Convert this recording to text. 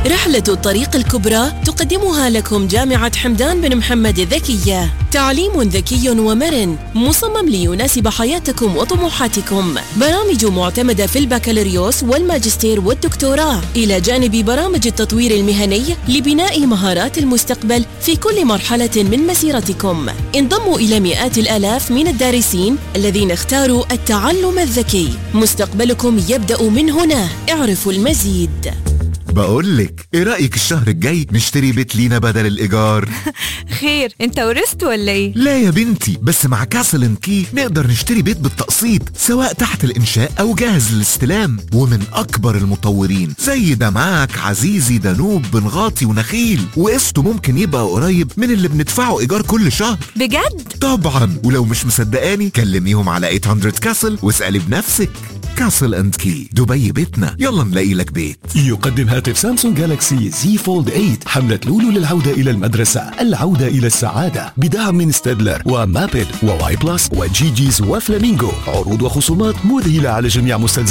رحلة الطريق الكبرى تقدمها لكم جامعة حمدان بن محمد الذكية تعليم ذكي ومرن مصمم ليناسب حياتكم وطموحاتكم برامج معتمدة في البكالوريوس والماجستير والدكتوراه إلى جانب برامج التطوير المهني لبناء مهارات المستقبل في كل مرحلة من مسيرتكم انضموا إلى مئات الآلاف من الدارسين الذين اختاروا التعلم الذكي مستقبلكم يبدأ من هنا اعرفوا المزيد بقولك ايه رأيك الشهر الجاي نشتري بيت لينا بدل الإيجار؟ خير انت ورثت ولا ايه؟ لا يا بنتي بس مع كاسل ان كي نقدر نشتري بيت بالتقسيط سواء تحت الإنشاء أو جاهز للاستلام ومن أكبر المطورين زي ده معاك عزيزي دانوب بنغاطي ونخيل وقسطه ممكن يبقى قريب من اللي بندفعه إيجار كل شهر بجد؟ طبعا ولو مش مصدقاني كلميهم على 800 كاسل واسألي بنفسك كاسل اند كي دبي بيتنا يلا نلاقي لك بيت يقدم هاتف سامسونج جالاكسي زي فولد 8 حملة لولو للعودة إلى المدرسة العودة إلى السعادة بدعم من ستيدلر ومابل وواي بلس وجي جيز وفلامينجو عروض وخصومات مذهلة على جميع مستلزمات